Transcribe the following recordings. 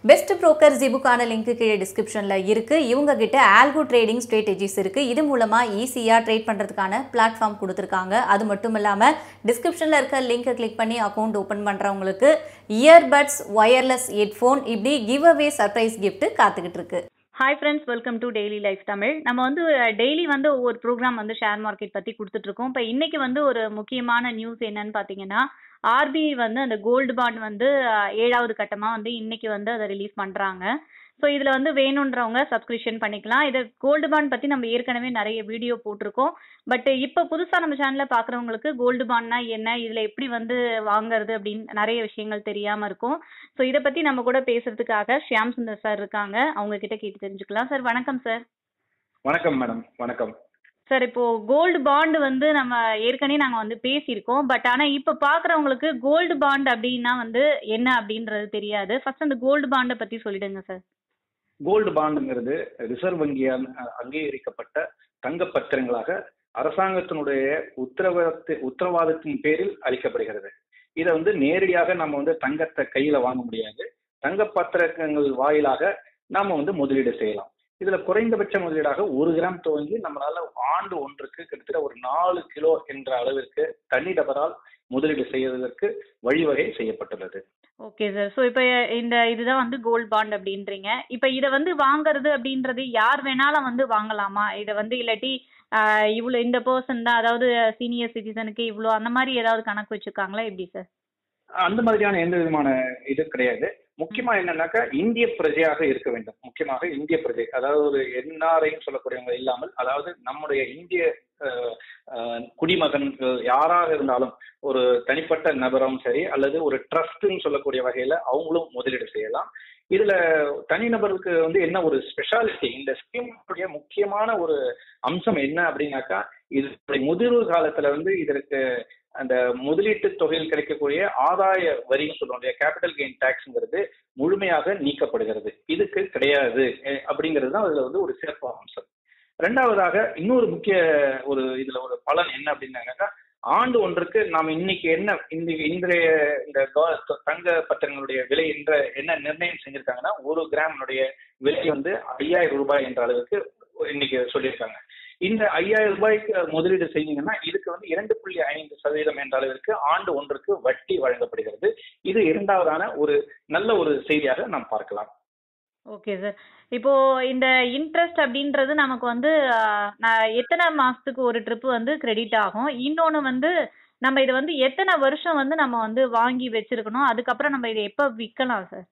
Best broker ஜிபுக்கான link கீழே டிஸ்கிரிப்ஷனில் இருக்குது இவங்க கிட்ட ஆல்கோ ட்ரேடிங் ஸ்ட்ராட்டஜிஸ் இருக்குது இது மூலமாக ஈஸியாக ட்ரேட் பண்ணுறதுக்கான பிளாட்ஃபார்ம் கொடுத்துருக்காங்க அது மட்டும் இல்லாமல் டிஸ்கிரிப்ஷனில் இருக்க லிங்கை கிளிக் பண்ணி அக்கௌண்ட் ஓப்பன் பண்ணுறவங்களுக்கு இயர்பட்ஸ் ஒயர்லெஸ் ஹெட்ஃபோன் இப்படி கிவ் அவே சர்ப்ரைஸ் gift காத்துக்கிட்டு இருக்கு hi friends welcome to daily life Tamil நம்ம வந்து டெய்லி வந்து ஒவ்வொரு ப்ரோக்ராம் வந்து ஷேர் மார்க்கெட் பற்றி கொடுத்துட்ருக்கோம் இப்போ இன்னைக்கு வந்து ஒரு முக்கியமான நியூஸ் என்னன்னு பார்த்தீங்கன்னா ஆர்பிஐ வந்து அந்த கோல்டு பாண்ட் வந்து அஹ், ஏழாவது கட்டமாக வந்து இன்னைக்கு வந்து அதை ரிலீஸ் பண்ணுறாங்க ஸோ இதில் வந்து வேணுன்றவங்க சப்ஸ்கிரிப்ஷன் பண்ணிக்கலாம் இது கோல்டு பாண்ட் பற்றி நம்ம ஏற்கனவே நிறைய வீடியோ போட்டிருக்கோம் பட் இப்போ புதுசாக நம்ம சேனலில் பார்க்குறவங்களுக்கு கோல்டு பாண்ட்னா என்ன இதில் எப்படி வந்து வாங்குறது அப்படின்னு நிறைய விஷயங்கள் தெரியாமல் இருக்கும் ஸோ இதை பற்றி நம்ம கூட பேசுறதுக்காக ஷியாம் சுந்தர் சார் இருக்காங்க அவங்க கிட்ட கேட்டு தெரிஞ்சுக்கலாம் சார் வணக்கம் சார் வணக்கம் மேடம் வணக்கம் சார் இப்போ கோல்டு பாண்ட் வந்து நம்ம ஏற்கனவே நாங்கள் வந்து பேசியிருக்கோம் பட் ஆனால் இப்போ பார்க்குறவங்களுக்கு கோல்டு பாண்ட் அப்படின்னா வந்து என்ன அப்படின்றது தெரியாது ஃபர்ஸ்ட் அந்த கோல்டு பாண்டை பற்றி சொல்லிடுங்க சார் கோல்டு பாண்டுங்கிறது ரிசர்வ் வங்கியால் அஹ், அங்கீகரிக்கப்பட்ட தங்க பத்திரங்களாக அரசாங்கத்தினுடைய உத்தரவாதத்து உத்தரவாதத்தின் பேரில் அளிக்கப்படுகிறது இதை வந்து நேரடியாக நம்ம வந்து தங்கத்தை கையில வாங்க முடியாது தங்க பத்திரங்கள் வாயிலாக நாம வந்து முதலீடு செய்யலாம் இதுல குறைந்தபட்ச முதலீடாக ஒரு கிராம் துவங்கி நம்மளால ஆண்டு ஒன்றுக்கு கிட்டத்தட்ட ஒரு நாலு கிலோ என்ற அளவிற்கு தனிநபரால் முதலீடு செய்வதற்கு வழிவகை செய்யப்பட்டுள்ளது ஓகே சார் ஸோ இப்போ இந்த இதுதான் வந்து கோல்டு பாண்ட் அப்படின்றீங்க இப்போ இதை வந்து வாங்குறது அப்படின்றது யார் வேணாலும் வந்து வாங்கலாமா இதை வந்து இல்லாட்டி ஆஹ், இவ்வளோ இந்த பர்சன் தான் அதாவது சீனியர் சிட்டிசனுக்கு இவ்வளோ அந்த மாதிரி ஏதாவது கணக்கு வச்சுருக்காங்களா எப்படி சார் அந்த மாதிரியான எந்த விதமான இது கிடையாது முக்கியமா என்னன்னாக்கா இந்திய பிரஜையாக இருக்க வேண்டும் முக்கியமாக இந்திய பிரஜை அதாவது ஒரு என்ஆர்ஐன்னு சொல்லக்கூடியவங்க இல்லாமல் அதாவது நம்முடைய இந்திய அஹ், அஹ், குடிமகன்கள் யாராக இருந்தாலும் ஒரு தனிப்பட்ட நபரும் சரி அல்லது ஒரு ட்ரஸ்ட்னு சொல்லக்கூடிய வகையில அவங்களும் முதலீடு செய்யலாம் இதுல தனிநபருக்கு வந்து என்ன ஒரு ஸ்பெஷாலிட்டி இந்த ஸ்கீமுடைய முக்கியமான ஒரு அம்சம் என்ன அப்படின்னாக்கா இது முதிர்வு காலத்துல வந்து இதற்கு அந்த முதலீட்டு தொகையில் கிடைக்கக்கூடிய ஆதாய வரின்னு சொல்லுவோம் கேபிட்டல் கெயின் டாக்ஸ்ங்கிறது முழுமையாக நீக்கப்படுகிறது இதுக்கு கிடையாது அஹ் அப்படிங்கிறது தான் அதுல வந்து ஒரு சிறப்பு அம்சம் ரெண்டாவதாக இன்னொரு முக்கிய ஒரு இதுல ஒரு பலன் என்ன அப்படின்னாக்கா ஆண்டு ஒன்றுக்கு நாம் இன்னைக்கு என்ன இந்த இன்றைய இந்த கோ- தங்க பத்திரங்களுடைய விலை என்ற என்ன நிர்ணயம் செஞ்சிருக்காங்கன்னா ஒரு கிராமினுடைய விலை வந்து ஐயாயிரம் ரூபாய் என்ற அளவுக்கு இன்னைக்கு சொல்லியிருக்காங்க இந்த ஐயாயிரம் ரூபாய்க்கு முதலீடு செய்வீங்கன்னா இதுக்கு வந்து இரண்டு புள்ளி ஐந்து சதவீதம் என்ற அளவிற்கு ஆண்டு ஒன்றுக்கு வட்டி வழங்கப்படுகிறது இது இரண்டாவதான ஒரு நல்ல ஒரு செய்தியாக நாம் பார்க்கலாம் ஓகே சார் இப்போ இந்த இன்ட்ரெஸ்ட் அப்படின்றது நமக்கு வந்து ஆஹ், நான் எத்தனை மாசத்துக்கு ஒரு ட்ரிப் வந்து கிரெடிட் ஆகும் இன்னொன்று வந்து நம்ம இதை வந்து எத்தனை வருஷம் வந்து நம்ம வந்து வாங்கி வச்சிருக்கணும் அதுக்கப்புறம் நம்ம இதை எப்போ விற்கலாம் சார்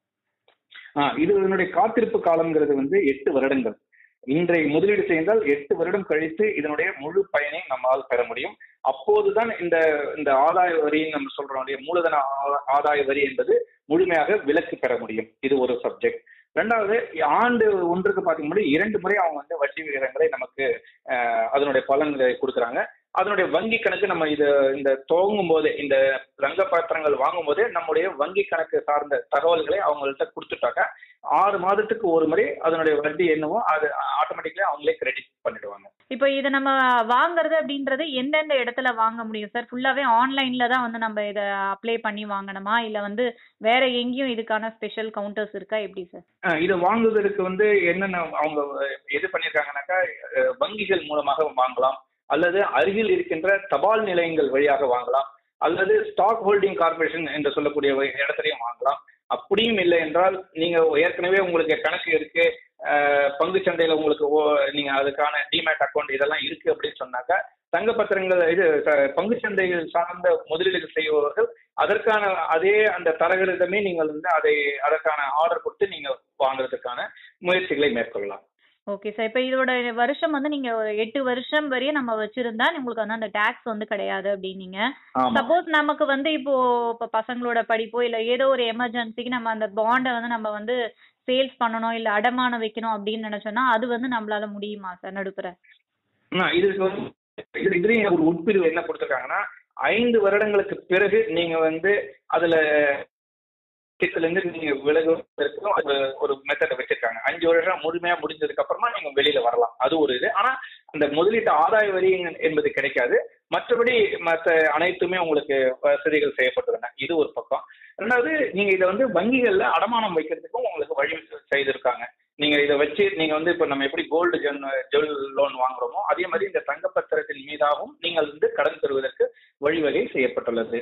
ஆஹ் இது இதனுடைய காத்திருப்பு காலம்ங்கிறது வந்து எட்டு வருடங்கள் இன்றைய முதலீடு செய்தால் எட்டு வருடம் கழித்து இதனுடைய முழு பயனை நம்மால் பெற முடியும் அப்போதுதான் இந்த இந்த ஆதாய வரின்னு நம்ம சொல்றோம் இல்லையா மூலதன ஆ- ஆதாய வரி என்பது முழுமையாக விலக்கு பெற முடியும் இது ஒரு சப்ஜெக்ட் ரெண்டாவது ஆண்டு ஒன்றுக்கு பார்க்கும்போது இரண்டு முறை அவங்க வந்து வட்டி விகிதங்களை நமக்கு ஆஹ், அதனுடைய பலன்களை கொடுக்குறாங்க அதனுடைய வங்கி கணக்கு நம்ம இது இந்த துவங்கும் போதே இந்த தங்க பத்திரங்கள் வாங்கும் போதே நம்முடைய வங்கி கணக்கு சார்ந்த தகவல்களை அவங்கள்ட்ட கொடுத்துட்டாக்க ஆறு மாதத்துக்கு ஒரு முறை அதனுடைய வட்டி என்னவோ அது ஆட்டோமேட்டிக்கலி அவங்களே கிரெடிட் பண்ணிடுவாங்க இப்போ இதை நம்ம வாங்குறது அப்படின்றது எந்தெந்த இடத்துல வாங்க முடியும் சார் ஃபுல்லாவே ஆன்லைன்ல தான் வந்து நம்ம இதை அப்ளை பண்ணி வாங்கணுமா இல்ல வந்து வேற எங்கேயும் இதுக்கான ஸ்பெஷல் கவுண்டர்ஸ் இருக்கா எப்படி சார் அஹ் இதை வாங்குவதற்கு வந்து என்னென்ன அவங்க எது பண்ணியிருக்காங்கனாக்கா அஹ் வங்கிகள் மூலமாக வாங்கலாம் அல்லது அருகில் இருக்கின்ற தபால் நிலையங்கள் வழியாக வாங்கலாம் அல்லது ஸ்டாக் ஹோல்டிங் கார்பரேஷன் என்று சொல்லக்கூடிய வ- இடத்துலையும் வாங்கலாம் அப்படியும் இல்லை என்றால் நீங்க ஏற்கனவே உங்களுக்கு கணக்கு இருக்கு அஹ் பங்கு சந்தையில உங்களுக்கு ஓ- நீங்க அதுக்கான டிமேட் அக்கௌண்ட் இதெல்லாம் இருக்கு அப்படின்னு சொன்னாக்கா தங்க பத்திரங்கள் இது த- பங்கு சந்தைகள் சார்ந்த முதலீடுகள் செய்பவர்கள் அதற்கான அதே அந்த தரகரிடமே நீங்கள் வந்து அதை அதற்கான ஆர்டர் கொடுத்து நீங்க வாங்குறதுக்கான முயற்சிகளை மேற்கொள்ளலாம் ஓகே சார் இப்போ இதோட வருஷம் வந்து நீங்க ஒரு எட்டு வருஷம் வரையும் நம்ம வச்சிருந்தா உங்களுக்கு வந்து அந்த டாக்ஸ் வந்து கிடையாது அப்படின்னீங்க ஆமா சப்போஸ் நமக்கு வந்து இப்போ இப்போ பசங்களோட படிப்போ இல்ல ஏதோ ஒரு எமர்ஜென்சிக்கு நம்ம அந்த பாண்டை வந்து நம்ம வந்து சேல்ஸ் பண்ணணும் இல்ல அடமானம் வைக்கணும் அப்படின்னு நினைச்சோம்னா அது வந்து நம்மளால முடியுமா சார் நடுப்புற ஆ, இதுக்கு வந்து இது இதுலயும் ஒரு உட்பிரிவு என்ன கொடுத்துருக்காங்கன்னா ஐந்து வருடங்களுக்கு பிறகு நீங்க வந்து அதுல திட்டத்துல இருந்து நீங்க விலகுவதற்கும் அது ஒரு மெத்தட் வச்சிருக்காங்க அஞ்சு வருஷம் முழுமையா முடிஞ்சதுக்கு அப்புறமா நீங்க வெளியில வரலாம் அது ஒரு இது ஆனா அந்த முதலீட்டு ஆதாய வரி என்பது கிடைக்காது மற்றபடி மற்ற அனைத்துமே உங்களுக்கு வசதிகள் செய்யப்பட்டுள்ளன இது ஒரு பக்கம் ரெண்டாவது நீங்க இதை வந்து வங்கிகள்ல அடமானம் வைக்கிறதுக்கும் உங்களுக்கு வழி செய்திருக்காங்க நீங்க இதை வச்சு நீங்க வந்து இப்ப நம்ம எப்படி கோல்டு ஜென் ஜுவல் லோன் வாங்குறோமோ அதே மாதிரி இந்த தங்கப்பத்திரத்தின் மீதாகவும் நீங்கள் வந்து கடன் பெறுவதற்கு வழிவகை செய்யப்பட்டுள்ளது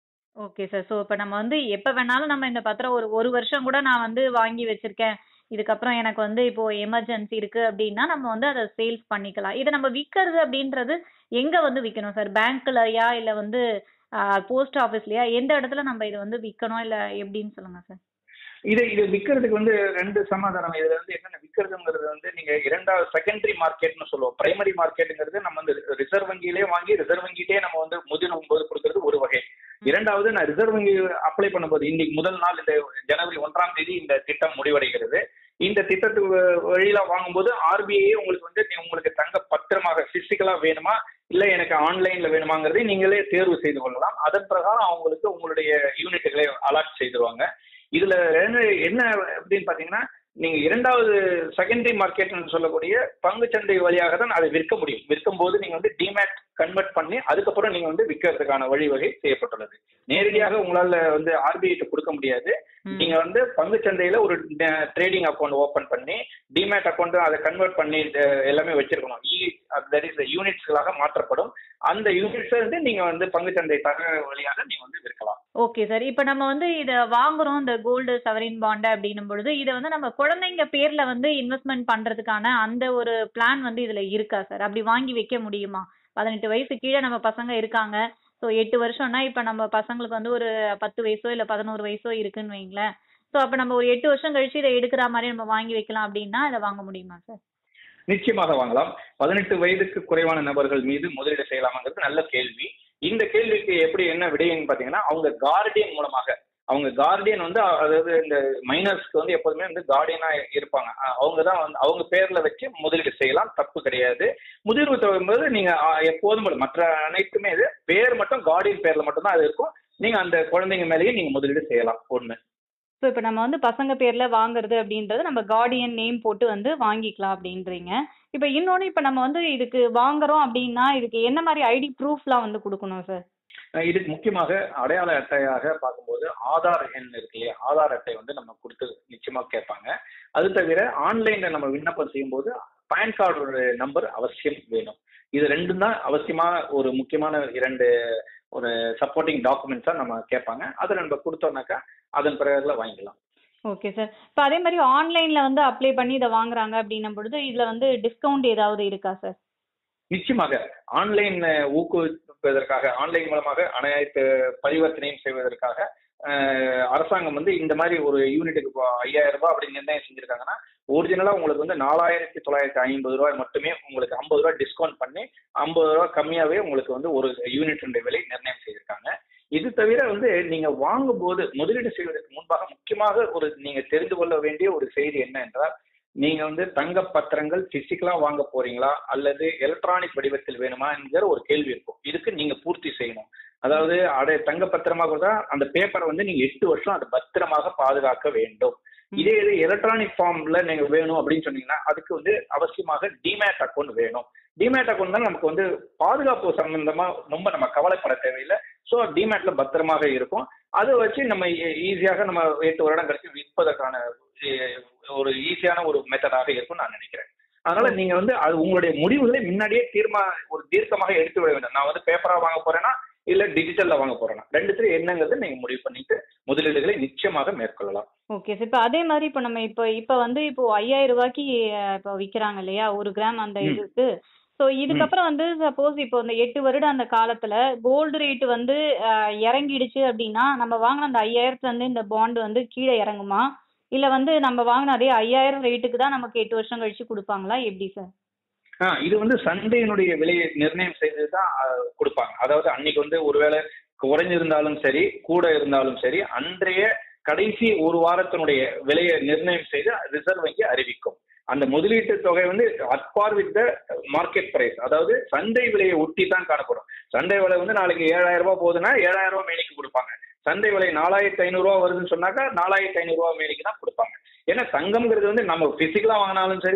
ஓகே சார் ஸோ இப்போ நம்ம வந்து எப்போ வேணாலும் நம்ம இந்த பத்திரம் ஒரு ஒரு வருஷம் கூட நான் வந்து வாங்கி வச்சிருக்கேன் இதுக்கப்புறம் எனக்கு வந்து இப்போ எமர்ஜென்சி இருக்கு அப்படின்னா நம்ம வந்து அதை சேல்ஸ் பண்ணிக்கலாம் இதை நம்ம விற்கிறது அப்படின்றது எங்க வந்து விற்கணும் சார் பேங்க்லயா இல்லை வந்து போஸ்ட் ஆஃபீஸ்லயா எந்த இடத்துல நம்ம இதை வந்து விற்கணும் இல்லை எப்படின்னு சொல்லுங்க சார் இது இது விற்கிறதுக்கு வந்து ரெண்டு சமாதானம் இதுல வந்து என்னென்ன விற்கிறதுங்கிறது வந்து நீங்க இரண்டாவது செகண்டரி மார்க்கெட்னு சொல்லுவோம் பிரைமரி மார்க்கெட்டுங்கிறது நம்ம வந்து ரிசர்வ் வங்கியிலே வாங்கி ரிசர்வ் வங்கிட்டே நம்ம வந்து முதிரும் போது கொடுக்கறது ஒரு வகை இரண்டாவது நான் ரிசர்வ் வங்கி அப்ளை பண்ணும்போது இன்னைக்கு முதல் நாள் இந்த ஜனவரி ஒன்றாம் தேதி இந்த திட்டம் முடிவடைகிறது இந்த திட்டத்துக்கு வழியில வாங்கும்போது ஆர்பிஐ உங்களுக்கு வந்து நீ உங்களுக்கு தங்க பத்திரமாக பிசிக்கலா வேணுமா இல்ல எனக்கு ஆன்லைன்ல வேணுமாங்கிறதை நீங்களே தேர்வு செய்து கொள்ளலாம் அதன் பிரகாரம் அவங்களுக்கு உங்களுடைய யூனிட்டுகளை அலாட் செய்திருவாங்க இதுல என்ன என்ன அப்படின்னு பாத்தீங்கன்னா நீங்க இரண்டாவது செகண்டரி மார்க்கெட்னு சொல்லக்கூடிய பங்குச்சந்தை வழியாக தான் அதை விற்க முடியும் விற்கும் போது நீங்க வந்து டிமேட் கன்வெர்ட் பண்ணி அதுக்கப்புறம் நீங்க வந்து விற்கிறதுக்கான வழிவகை செய்யப்பட்டுள்ளது நேரடியாக உங்களால வந்து ஆர்பிஐ கொடுக்க முடியாது நீங்க வந்து பங்குச்சந்தையில ஒரு ட்ரேடிங் அக்கௌண்ட் ஓபன் பண்ணி டிமேட் அக்கௌண்ட் அதை கன்வெர்ட் பண்ணி அஹ், எல்லாமே வச்சிருக்கணும் தட் இஸ் யூனிட்ஸ்களாக மாற்றப்படும் அந்த யூனிட்ஸ் வந்து நீங்க வந்து பங்குச்சந்தை தகவல் வழியாக நீங்க வந்து விற்கலாம் ஓகே சார் இப்போ நம்ம வந்து இதை வாங்குறோம் இந்த கோல்டு சவரின் பாண்டு அப்படின்னும் பொழுது இதை வந்து நம்ம குழந்தைங்க பேர்ல வந்து இன்வெஸ்ட்மெண்ட் பண்றதுக்கான அந்த ஒரு பிளான் வந்து இதுல இருக்கா சார் அப்படி வாங்கி வைக்க முடியுமா பதினெட்டு வயசு கீழே நம்ம பசங்க இருக்காங்க ஸோ எட்டு வருஷம்னா இப்போ நம்ம பசங்களுக்கு வந்து ஒரு பத்து வயசோ இல்லை பதினோரு வயசோ இருக்குன்னு வைங்களேன் ஸோ அப்போ நம்ம ஒரு எட்டு வருஷம் கழிச்சு இதை எடுக்கிற மாதிரி நம்ம வாங்கி வைக்கலாம் அப்படின்னா இதை வாங்க முடியுமா சார் நிச்சயமாக வாங்கலாம் பதினெட்டு வயதுக்கு குறைவான நபர்கள் மீது முதலீடு செய்யலாமாங்கிறது நல்ல கேள்வி இந்த கேள்விக்கு எப்படி என்ன விடைன்னு பாத்தீங்கன்னா அவங்க கார்டியன் மூலமாக அவங்க கார்டியன் வந்து அதாவது இந்த மைனர்ஸ்க்கு வந்து எப்போதுமே வந்து கார்டியனா இருப்பாங்க அஹ் அவங்க தான் வந்து அவங்க பேர்ல வச்சு முதலீடு செய்யலாம் தப்பு கிடையாது முதிர்வு தொகும்போது நீங்க அஹ், எப்போதும் போல மற்ற அனைத்துமே இது பேர் மட்டும் கார்டியன் பேர்ல மட்டும் தான் அது இருக்கும் நீங்க அந்த குழந்தைங்க மேலேயே நீங்க முதலீடு செய்யலாம் ஒண்ணு ஸோ இப்போ நம்ம வந்து பசங்க பேர்ல வாங்குறது அப்படின்றது நம்ம கார்டியன் நேம் போட்டு வந்து வாங்கிக்கலாம் அப்படின்றீங்க இப்போ இன்னொன்று இப்போ நம்ம வந்து இதுக்கு வாங்குறோம் அப்படின்னா இதுக்கு என்ன மாதிரி ஐடி ப்ரூஃப்லாம் வந்து கொடுக்கணும் சார் அஹ் இதுக்கு முக்கியமாக அடையாள அட்டையாக பார்க்கும்போது ஆதார் எண் இருக்கு இல்லையா ஆதார் அட்டை வந்து நம்ம கொடுத்து நிச்சயமா கேட்பாங்க அது தவிர ஆன்லைன்ல நம்ம விண்ணப்பம் செய்யும்போது பேன் கார்டு நம்பர் அவசியம் வேணும் இது ரெண்டும் தான் அவசியமா ஒரு முக்கியமான இரண்டு ஒரு சப்போர்ட்டிங் டாக்குமெண்ட்ஸா நம்ம கேட்பாங்க அதை நம்ம கொடுத்தோம்னாக்கா அதன் பிறகுல வாங்கிக்கலாம் ஓகே சார் இப்போ அதே மாதிரி ஆன்லைன்ல வந்து அப்ளை பண்ணி இதை வாங்குறாங்க அப்படின்னும் பொழுது இதுல வந்து டிஸ்கவுண்ட் ஏதாவது இருக்கா சார் நிச்சயமாக ஆன்லைன் ஊக்குவிப்பதற்காக ஆன்லைன் மூலமாக அனைத்து பரிவர்த்தனையும் செய்வதற்காக அஹ், அரசாங்கம் வந்து இந்த மாதிரி ஒரு யூனிட்டுக்கு இப்போ ஐயாயிரம் ரூபாய் அப்படி நிர்ணயம் செஞ்சிருக்காங்கன்னா ஒரிஜினலா உங்களுக்கு வந்து நாலாயிரத்தி தொள்ளாயிரத்தி ஐம்பது ரூபாய் மட்டுமே உங்களுக்கு ஐம்பது ரூபாய் டிஸ்கவுண்ட் பண்ணி ஐம்பது ரூபாய் கம்மியாவே உங்களுக்கு வந்து ஒரு யூனிட்டுடைய விலை நிர்ணயம் செய்திருக்காங்க இது தவிர வந்து நீங்க வாங்கும்போது முதலீடு செய்வதற்கு முன்பாக முக்கியமாக ஒரு நீங்க தெரிந்து கொள்ள வேண்டிய ஒரு செய்தி என்ன என்றால் நீங்க வந்து தங்க பத்திரங்கள் பிசிக்கலா வாங்க போறீங்களா அல்லது எலக்ட்ரானிக் வடிவத்தில் வேணுமா என்கிற ஒரு கேள்வி இருக்கும் இதுக்கு நீங்க பூர்த்தி செய்யணும் அதாவது அடைய தங்க பத்திரமாக கூட அந்த பேப்பரை வந்து நீங்க எட்டு வருஷம் அதை பத்திரமாக பாதுகாக்க வேண்டும் இதே இது எலக்ட்ரானிக் ஃபார்ம்ல நீங்க வேணும் அப்படின்னு சொன்னீங்கன்னா அதுக்கு வந்து அவசியமாக டிமேட் அக்கௌண்ட் வேணும் டிமேட் அக்கௌண்ட் தான் நமக்கு வந்து பாதுகாப்பு சம்பந்தமா ரொம்ப நம்ம கவலைப்பட தேவையில்லை ஸோ டிமேட்ல பத்திரமாக இருக்கும் அதை வச்சு நம்ம ஈஸியாக நம்ம எட்டு வருடம் கழிச்சு விற்பதற்கான அஹ், ஒரு ஈஸியான ஒரு மெத்தடாக இருக்கும் நான் நினைக்கிறேன் அதனால நீங்க வந்து அது உங்களுடைய முடிவுகளை முன்னாடியே தீர்மா ஒரு தீர்க்கமாக எடுத்து விட வேண்டும் நான் வந்து பேப்பரா வாங்க போறேன்னா இல்ல டிஜிட்டல்ல வாங்க போறேன்னா ரெண்டுத்துல என்னங்கிறது நீங்க முடிவு பண்ணிட்டு முதலீடுகளை நிச்சயமாக மேற்கொள்ளலாம் ஓகே சார் இப்போ அதே மாதிரி இப்போ நம்ம இப்போ இப்போ வந்து இப்போ ஐயாயிரம் ரூபாய்க்கு அஹ், இப்போ விற்கிறாங்க இல்லையா ஒரு கிராம் அந்த ம். இதுக்கு ஸோ இதுக்கப்புறம் வந்து சப்போஸ் இப்போ இந்த எட்டு வருடம் அந்த காலத்துல கோல்டு ரேட் வந்து அஹ், இறங்கிடுச்சு அப்படின்னா நம்ம வாங்கின அந்த ஐயாயிரத்துல இருந்து இந்த பாண்ட் வந்து கீழே இறங்குமா இல்ல வந்து நம்ம வாங்கின அதே ஐயாயிரம் ரேட்டுக்கு தான் நமக்கு எட்டு வருஷம் கழிச்சு கொடுப்பாங்களா எப்படி சார் ஆ இது வந்து சந்தையினுடைய விலையை நிர்ணயம் செய்து தான் அஹ், கொடுப்பாங்க அதாவது அன்னைக்கு வந்து ஒருவேளை குறைஞ்சிருந்தாலும் சரி கூட இருந்தாலும் சரி அன்றைய கடைசி ஒரு வாரத்தினுடைய விலையை நிர்ணயம் செய்து ரிசர்வ் வங்கி அறிவிக்கும் அந்த முதலீட்டு தொகை வந்து at par with the market price அதாவது சந்தை விலையை ஒட்டி தான் காணப்படும் சந்தை விலை வந்து நாளைக்கு ஏழாயிரம் ரூபாய் போகுதுன்னா ஏழாயிரம் ரூபாய் மேனிக்கு கொடுப்பாங்க சந்தை விலை நாலாயிரத்தி ஐநூறு ரூபா வருதுன்னு சொன்னாக்கா நாலாயிரத்தி ஐநூறு ரூபா மேனிக்கு தான் கொடுப்பாங்க ஏன்னா தங்கம்ங்கிறது வந்து நம்ம பிசிக்கலா வாங்கினாலும் சரி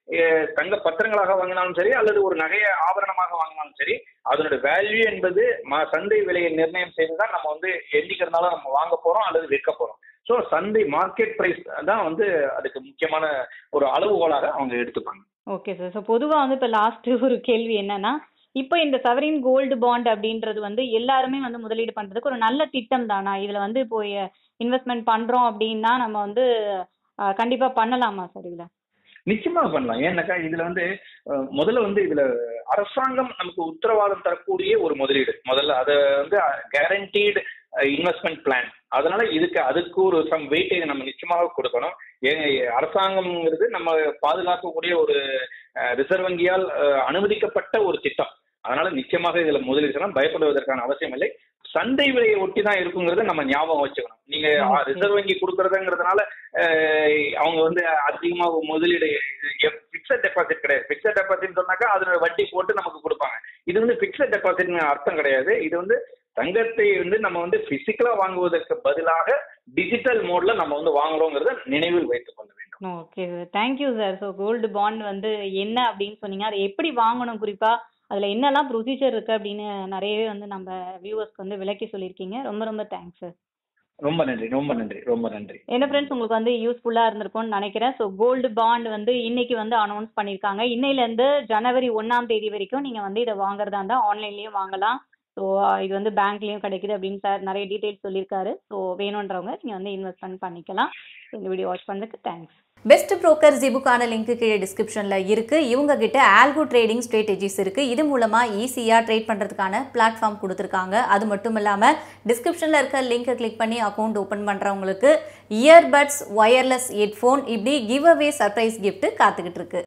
அஹ், தங்க பத்திரங்களாக வாங்கினாலும் சரி அல்லது ஒரு நகைய ஆபரணமாக வாங்கினாலும் சரி அதனுடைய வேல்யூ என்பது ம- சந்தை விலையை நிர்ணயம் செய்து தான் நம்ம வந்து என்னைக்கிறதுனால நம்ம வாங்க போறோம் அல்லது விற்க போறோம் ஸோ சந்தை மார்க்கெட் பிரைஸ் தான் வந்து அதுக்கு முக்கியமான ஒரு அளவுகோலாக அவங்க எடுத்துப்பாங்க ஓகே சார் ஸோ பொதுவாக வந்து இப்போ லாஸ்ட் ஒரு கேள்வி என்னன்னா இப்போ இந்த சவரின் கோல்டு பாண்ட் அப்படின்றது வந்து எல்லாருமே வந்து முதலீடு பண்றதுக்கு ஒரு நல்ல திட்டம் தானா இதுல வந்து இப்போ இன்வெஸ்ட்மெண்ட் பண்றோம் அப்படின்னா நம்ம வந்து அஹ், கண்டிப்பா பண்ணலாமா சார் இதுல நிச்சயமா பண்ணலாம் ஏன்னாக்கா இதுல வந்து அஹ், முதல்ல வந்து இதுல அரசாங்கம் நமக்கு உத்தரவாதம் தரக்கூடிய ஒரு முதலீடு முதல்ல அதை வந்து கேரண்டீடு இன்வெஸ்ட்மெண்ட் பிளான் அதனால இதுக்கு அதுக்கு ஒரு சம் வெயிட்டேஜ் நம்ம நிச்சயமாக கொடுக்கணும் ஏங்க அரசாங்கம்ங்கிறது நம்ம பாதுகாக்கக்கூடிய ஒரு அஹ், ரிசர்வ் வங்கியால் அஹ், அனுமதிக்கப்பட்ட ஒரு திட்டம் அதனால நிச்சயமாக இதுல முதலீடு செய்யலாம் பயப்படுவதற்கான அவசியம் இல்லை சந்தை விலையை ஒட்டி தான் இருக்குங்கிறத நம்ம ஞாபகம் வச்சுக்கணும் நீங்க Okay. ரிசர்வ் வங்கி கொடுக்கறதுங்கிறதுனால அஹ், அவங்க வந்து அதிகமா முதலீடு பிக்சட் டெபாசிட் கிடையாது பிக்சட் டெபாசிட் சொன்னாக்கா அதோட வட்டி போட்டு நமக்கு கொடுப்பாங்க இது வந்து பிக்சட் டெபாசிட் அர்த்தம் கிடையாது இது வந்து தங்கத்தை வந்து நம்ம வந்து பிசிக்கலா வாங்குவதற்கு பதிலாக டிஜிட்டல் மோட்ல நம்ம வந்து வாங்குறோங்கிறத நினைவில் வைத்துக் கொள்ள வேண்டும் okay sir thank you sir so gold bond வந்து என்ன அப்படின்னு சொன்னீங்க அதை எப்படி வாங்கணும் குறிப்பா அதுல என்னெல்லாம் ப்ரொசீஜர் இருக்கு அப்படின்னு நிறையவே வந்து நம்ம வியூவர்ஸ்க்கு வந்து விளக்கி சொல்லியிருக்கீங்க ரொம்ப ரொம்ப தேங்க்ஸ் சார் ரொம்ப நன்றி ரொம்ப நன்றி ரொம்ப நன்றி என்ன ஃப்ரெண்ட்ஸ் உங்களுக்கு வந்து யூஸ்ஃபுல்லா இருந்திருக்கும்னு நினைக்கிறேன் ஸோ கோல்டு பாண்ட் வந்து இன்னைக்கு வந்து அனௌன்ஸ் பண்ணியிருக்காங்க இன்னையில இருந்து ஜனவரி ஒன்னாம் தேதி வரைக்கும் நீங்க வந்து இதை வாங்குறதா இருந்தா ஆன்லைன்லயும் வாங்கலாம் ஸோ இது வந்து பேங்க்லயும் கிடைக்குது அப்படின்னு சார் நிறைய டீடைல்ஸ் சொல்லியிருக்காரு ஸோ வேணுன்றவங்க நீங்க வந்து இன்வெஸ்ட்மெண்ட் பண்ணிக்கலாம் இந்த வீடியோ வாட்ச் பண்ணதுக்கு தேங்க்ஸ் பெஸ்ட் ப்ரோக்கர் ஜிபுக்கான லிங்க் கீழே டிஸ்கிரிப்ஷனில் இருக்குது இவங்க கிட்ட ஆல்கோ ட்ரேடிங் ஸ்ட்ராட்டஜிஸ் இருக்குது இது மூலமாக ஈஸியாக ட்ரேட் பண்ணுறதுக்கான பிளாட்ஃபார்ம் கொடுத்துருக்காங்க அது மட்டும் இல்லாமல் டிஸ்கிரிப்ஷனில் இருக்க லிங்கை கிளிக் பண்ணி அக்கௌண்ட் ஓப்பன் பண்ணுறவங்களுக்கு இயர்பட்ஸ் ஒயர்லெஸ் ஹெட்ஃபோன் இப்படி கிவ் அவே சர்ப்ரைஸ் gift காத்துக்கிட்டு இருக்கு